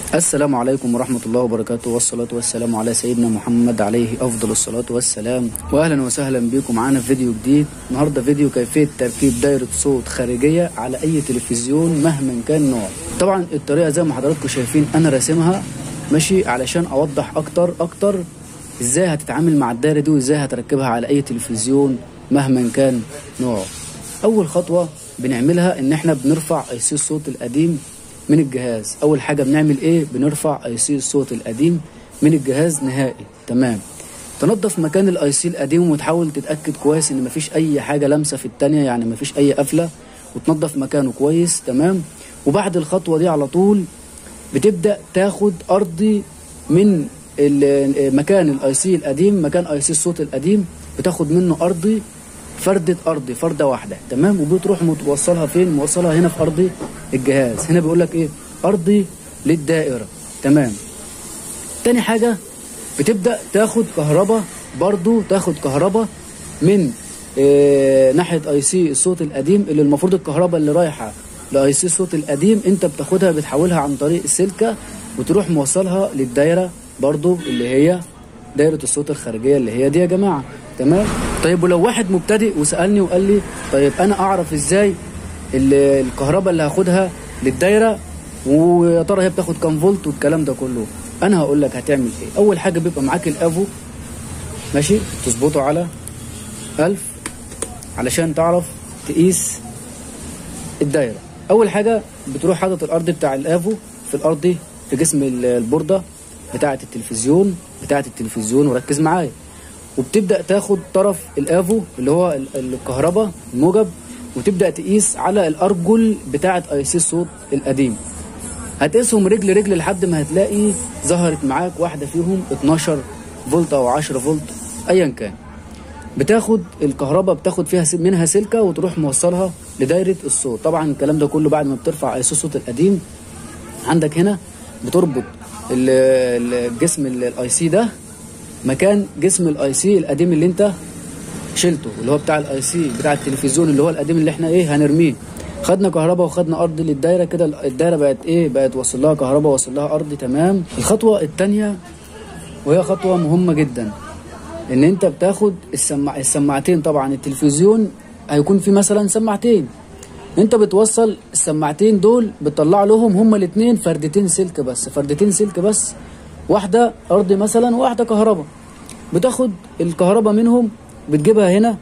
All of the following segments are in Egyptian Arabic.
السلام عليكم ورحمة الله وبركاته والصلاة والسلام على سيدنا محمد عليه أفضل الصلاة والسلام وأهلا وسهلا بكم معانا في فيديو جديد النهاردة فيديو كيفية تركيب دايرة صوت خارجية على أي تلفزيون مهما كان نوع طبعا الطريقة زي ما حضراتكم شايفين أنا راسمها ماشي علشان أوضح أكتر أكتر إزاي هتتعامل مع الدايرة دي وإزاي هتركبها على أي تلفزيون مهما كان نوعه أول خطوة بنعملها إن إحنا بنرفع أي سي الصوت القديم من الجهاز اول حاجه بنعمل ايه بنرفع اي سي الصوت القديم من الجهاز نهائي تمام تنظف مكان الاي سي القديم وتحاول تتاكد كويس ان مفيش اي حاجه لامسه في التانية يعني مفيش اي قفله وتنظف مكانه كويس تمام وبعد الخطوه دي على طول بتبدا تاخد ارضي من ال- مكان الاي سي القديم مكان اي سي الصوت القديم بتاخد منه ارضي فردة أرضي فردة واحدة تمام وبتروح متوصلها فين موصلها هنا في أرضي الجهاز هنا بيقول لك إيه أرضي للدائرة تمام تاني حاجة بتبدأ تاخد كهرباء برضو تاخد كهرباء من إيه ناحية اي سي الصوت القديم اللي المفروض الكهرباء اللي رايحة لاي سي الصوت القديم انت بتاخدها بتحولها عن طريق السلكة وتروح موصلها للدايرة برضو اللي هي دايرة الصوت الخارجية اللي هي دي يا جماعة تمام طيب ولو واحد مبتدئ وسألني وقال لي طيب أنا أعرف إزاي ال- الكهرباء اللي هاخدها للدايرة ويا ترى هي بتاخد كام فولت والكلام ده كله أنا هقول لك هتعمل إيه أول حاجة بيبقى معاك الأفو ماشي تظبطه على ألف علشان تعرف تقيس الدايرة أول حاجة بتروح حاطط الأرض بتاع الأفو في الأرض في جسم ال- البوردة بتاعة التلفزيون بتاعة التلفزيون وركز معايا وبتبدا تاخد طرف الافو اللي هو ال- الكهرباء الموجب وتبدا تقيس على الارجل بتاعه اي سي الصوت القديم هتقيسهم رجل رجل لحد ما هتلاقي ظهرت معاك واحده فيهم 12 فولت او 10 فولت ايا كان بتاخد الكهرباء بتاخد فيها س- منها سلكه وتروح موصلها لدايره الصوت طبعا الكلام ده كله بعد ما بترفع اي سي الصوت القديم عندك هنا بتربط ال- ال- الجسم الاي سي ده مكان جسم الاي سي القديم اللي انت شلته اللي هو بتاع الاي سي بتاع التلفزيون اللي هو القديم اللي احنا ايه هنرميه خدنا كهرباء وخدنا ارض للدايره كده الدايره بقت ايه بقت وصل لها كهرباء وصل لها ارض تمام الخطوه الثانيه وهي خطوه مهمه جدا ان انت بتاخد السماع السماعتين طبعا التلفزيون هيكون في مثلا سماعتين انت بتوصل السماعتين دول بتطلع لهم هما الاثنين فردتين سلك بس فردتين سلك بس واحده ارضي مثلا وواحده كهرباء بتاخد الكهرباء منهم بتجيبها هنا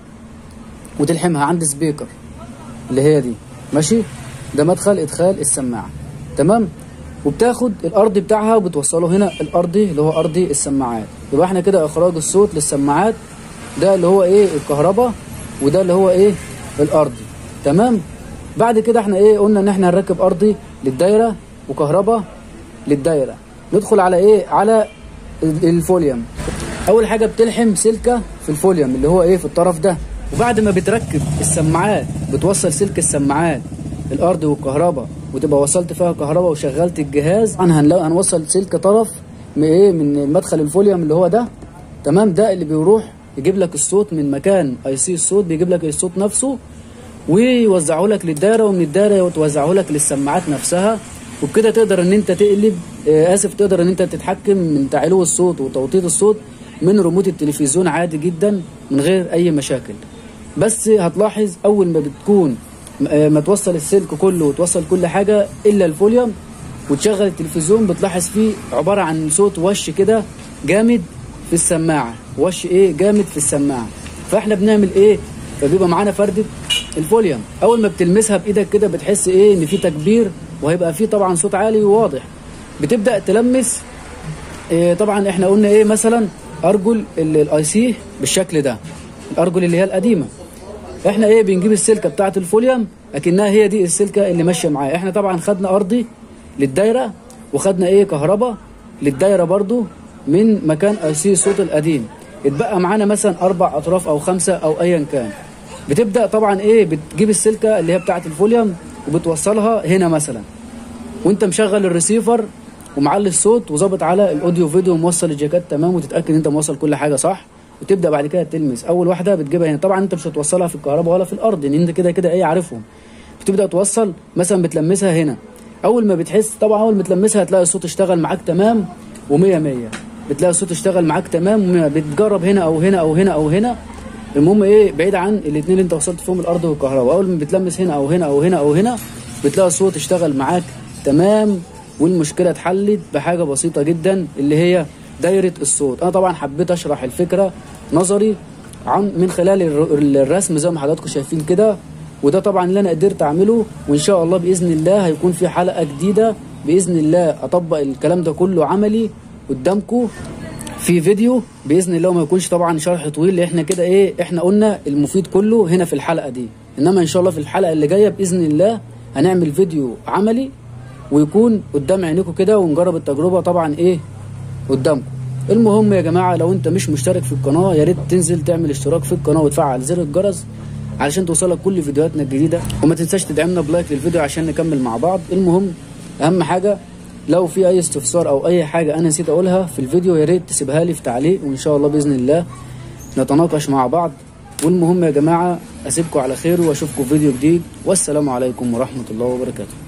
وتلحمها عند سبيكر اللي هي دي ماشي ده مدخل ادخال السماعه تمام وبتاخد الارضي بتاعها وبتوصله هنا الارضي اللي هو ارضي السماعات يبقى احنا كده اخراج الصوت للسماعات ده اللي هو ايه الكهرباء وده اللي هو ايه الارضي تمام بعد كده احنا ايه قلنا ان احنا هنركب ارضي للدايره وكهرباء للدايره ندخل على ايه على ال- الفوليوم اول حاجه بتلحم سلكه في الفوليوم اللي هو ايه في الطرف ده وبعد ما بتركب السماعات بتوصل سلك السماعات الارض والكهرباء وتبقى وصلت فيها كهرباء وشغلت الجهاز انا هنلاقي هنوصل سلك طرف من ايه من مدخل الفوليوم اللي هو ده تمام ده اللي بيروح يجيب لك الصوت من مكان اي سي الصوت بيجيب لك الصوت نفسه ويوزعه لك للدايره ومن الدايره توزعه لك للسماعات نفسها وبكده تقدر ان انت تقلب آه، اسف تقدر ان انت تتحكم من تعلو الصوت وتوطيد الصوت من ريموت التلفزيون عادي جدا من غير اي مشاكل بس هتلاحظ اول ما بتكون آه، ما توصل السلك كله وتوصل كل حاجه الا الفوليوم وتشغل التلفزيون بتلاحظ فيه عباره عن صوت وش كده جامد في السماعه وش ايه جامد في السماعه فاحنا بنعمل ايه فبيبقى معانا فردة الفوليوم اول ما بتلمسها بايدك كده بتحس ايه ان في تكبير وهيبقى في طبعا صوت عالي وواضح بتبدا تلمس إيه طبعا احنا قلنا ايه مثلا ارجل الاي سي بالشكل ده الارجل اللي هي القديمه احنا ايه بنجيب السلكه بتاعه الفوليوم لكنها هي دي السلكه اللي ماشيه معايا احنا طبعا خدنا ارضي للدايره وخدنا ايه كهرباء للدايره برضو من مكان اي سي الصوت القديم اتبقى معانا مثلا اربع اطراف او خمسه او ايا كان بتبدا طبعا ايه بتجيب السلكه اللي هي بتاعه الفوليوم وبتوصلها هنا مثلا وانت مشغل الريسيفر ومعلي الصوت وظابط على الاوديو فيديو وموصل الجاكات تمام وتتاكد ان انت موصل كل حاجه صح وتبدا بعد كده تلمس اول واحده بتجيبها هنا طبعا انت مش هتوصلها في الكهرباء ولا في الارض لان انت كده كده ايه عارفهم بتبدا توصل مثلا بتلمسها هنا اول ما بتحس طبعا اول ما تلمسها هتلاقي الصوت اشتغل معاك تمام و100 100 بتلاقي الصوت اشتغل معاك تمام و100 بتجرب هنا او هنا او هنا او هنا المهم ايه بعيد عن الاثنين اللي انت وصلت فيهم الارض والكهرباء اول ما بتلمس هنا او هنا او هنا او هنا بتلاقي الصوت اشتغل معاك تمام والمشكله اتحلت بحاجه بسيطه جدا اللي هي دايره الصوت انا طبعا حبيت اشرح الفكره نظري عن من خلال الر- الرسم زي ما حضراتكم شايفين كده وده طبعا اللي انا قدرت اعمله وان شاء الله باذن الله هيكون في حلقه جديده باذن الله اطبق الكلام ده كله عملي قدامكم في فيديو باذن الله وما يكونش طبعا شرح طويل لان احنا كده ايه احنا قلنا المفيد كله هنا في الحلقه دي انما ان شاء الله في الحلقه اللي جايه باذن الله هنعمل فيديو عملي ويكون قدام عينيكم كده ونجرب التجربه طبعا ايه قدامكم المهم يا جماعه لو انت مش مشترك في القناه يا ريت تنزل تعمل اشتراك في القناه وتفعل زر الجرس علشان توصلك كل فيديوهاتنا الجديده وما تنساش تدعمنا بلايك للفيديو عشان نكمل مع بعض المهم اهم حاجه لو في اي استفسار او اي حاجه انا نسيت اقولها في الفيديو يا ريت تسيبها لي في تعليق وان شاء الله باذن الله نتناقش مع بعض والمهم يا جماعه اسيبكم على خير واشوفكم في فيديو جديد والسلام عليكم ورحمه الله وبركاته